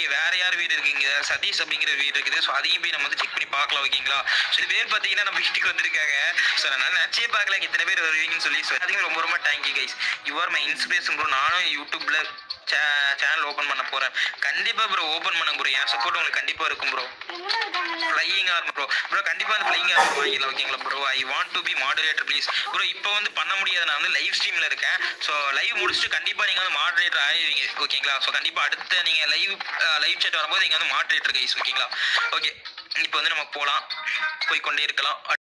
வேற யார் வீடு இருக்குங்க சதீஷ் அப்படிங்கிற வீடு இருக்குது ஸோ அதையும் போய் நம்ம வந்து செக் பண்ணி பார்க்கலாம் ஓகேங்களா ஸோ இது பேர் பார்த்தீங்கன்னா நம்ம வீட்டுக்கு வந்திருக்காங்க ஸோ நான் நினச்சே பார்க்கல இத்தனை பேர் வருவீங்கன்னு சொல்லி ஸோ அதுக்கு ரொம்ப ரொம்ப thank you guys you are my inspiration bro நானும் யூடியூப்ல சேனல் ஓப்பன் பண்ண போறேன் கண்டிப்பா ப்ரோ ஓப்பன் பண்ண ப்ரோ என் சப்போர்ட் உங்களுக்கு கண்டிப்பா இருக்கும் bro flying armour bro bro கண்டிப்பா அந்த ஃப்ளையிங் ஆர்மர் வாங்கிடலாம் ஓகேங்களா bro I want to be moderator please bro இப்போ வந்து பண்ண முடியாது நான் வந்து லைவ் ஸ்ட்ரீம்ல இருக்கேன் ஸோ லைவ் முடிச்சுட்டு கண்டிப்பா நீங்க வந்து மாடரேட்டர் ஆயிடுவீங்க ஓகேங்களா ஸோ கண்டிப்பா அடுத்த நீங்க லைவ் லைவ் chat வரும்போது நீங்க வந்து மாடரேட்டர் கைஸ் ஓகேங்களா ஓகே இப்போ வந்து நம்ம போகலாம் போய் கொண்டே இருக்கலாம்